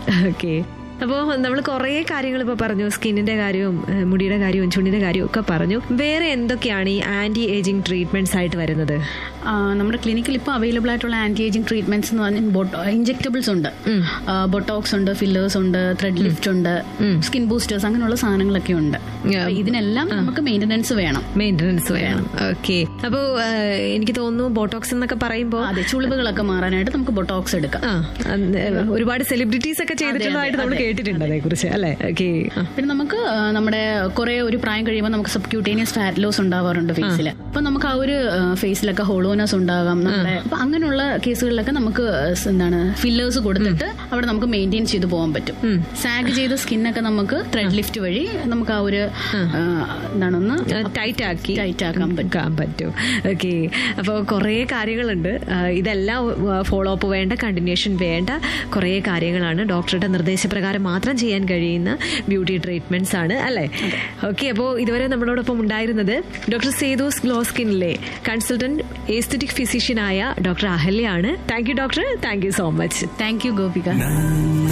Okay അപ്പോൾ നമ്മൾ കുറേ കാര്യങ്ങൾ ഇപ്പോൾ പറഞ്ഞു സ്കിന്നിന്റെ കാര്യവും ഏഹ്, മുടിയുടെ കാര്യവും ചുണ്ടിന്റെ കാര്യവും ഒക്കെ പറഞ്ഞു വേറെ എന്തൊക്കെയാണ് ഈ ആന്റി ഏജിങ് ട്രീറ്റ്മെന്റ്സ് ആയിട്ട് വരുന്നത് ആ, നമ്മുടെ ക്ലിനിക്കിൽ ഇപ്പോൾ അവൈലബിൾ ആയിട്ടുള്ള ആന്റി ഏജിങ് ട്രീറ്റ്മെന്റ്സ് എന്ന് പറഞ്ഞാൽ ഇഞ്ചെക്ടബിൾസ് ഉണ്ട് ബൊട്ടോക്സ് ഉണ്ട് ഫില്ലേഴ്സ് ഉണ്ട് ത്രെഡ് ലിഫ്റ്റ് ഉണ്ട് സ്കിൻ ബൂസ്റ്റേഴ്സ് അങ്ങനെയുള്ള സാധനങ്ങളൊക്കെ ഉണ്ട് Yeah. അപ്പൊ ഇതിനെല്ലാം നമുക്ക് മെയിൻ്റനൻസ് വേണം മെയിൻ്റനൻസ് വേണം ഓക്കെ അപ്പോൾ എനിക്ക് തോന്നുന്നു ബോട്ടോക്സ് എന്നൊക്കെ പറയുമ്പോൾ അതെ ചുളിവുകളൊക്കെ മാറാനായിട്ട് നമുക്ക് ബൊട്ടോക്സ് എടുക്കാം ആ അന്ന് ഒരുപാട് സെലിബ്രിറ്റീസ് ഒക്കെ ചെയ്തിട്ടുള്ളതായിട്ട് നമ്മൾ കേട്ടിട്ടുണ്ട് അതേക്കുറിച്ച് അല്ലേ ഓക്കെ പിന്നെ നമുക്ക് ആ, നമ്മുടെ കുറെ ഒരു പ്രായം കഴിയുമ്പോൾ നമുക്ക് സബ്ക്യൂട്ടേനിയസ് ഫാറ്റ് ലോസ് ഉണ്ടാവാറുണ്ട് ഫേസിൽ അപ്പൊ നമുക്ക് ആ ഒരു ഫേസിലൊക്കെ ഹോളോനസ് ഉണ്ടാകാം നമ്മുടെ അപ്പൊ അങ്ങനെയുള്ള കേസുകളിലൊക്കെ നമുക്ക് സ് എന്താണ് ഫില്ലേഴ്സ് കൊടുത്തിട്ട് അവിടെ നമുക്ക് മെയിൻറ്റെയിൻ ചെയ്ത് പോകാൻ പറ്റും സാഗ് ചെയ്ത സ്കിന്നൊക്കെ നമുക്ക് ത്രെഡ് ലിഫ്റ്റ് വഴി നമുക്ക് ആ ഒരു ആ, എന്താണ് ഒന്ന് ടൈറ്റ് ആക്കി ടൈറ്റ് ആക്കാൻ പറ്റും എടുക്കാൻ പറ്റും ഓക്കെ അപ്പോൾ കുറേ കാര്യങ്ങളുണ്ട് ആ, ഇതെല്ലാം ഫോളോ അപ്പ് വേണ്ട കണ്ടിന്യൂഷൻ വേണ്ട കുറേ കാര്യങ്ങളാണ് ഡോക്ടറുടെ നിർദ്ദേശപ്രകാരം മാത്രം ചെയ്യാൻ കഴിയുന്ന ബ്യൂട്ടി ട്രീറ്റ്മെന്റ്സ് ആണ് അല്ലേ ഓക്കെ അപ്പോൾ ഇതുവരെ നമ്മളോടൊപ്പം ഉണ്ടായിരുന്നത് ഡോക്ടർ സേതോസ് ഗ്ലോ സ്കിന്നിലെ കൺസൾട്ടന്റ് ഏസ്തറ്റിക് ഫിസിഷ്യനായ ഡോക്ടർ അഹല്യാണ് thank you doctor thank you so much thank you Gopika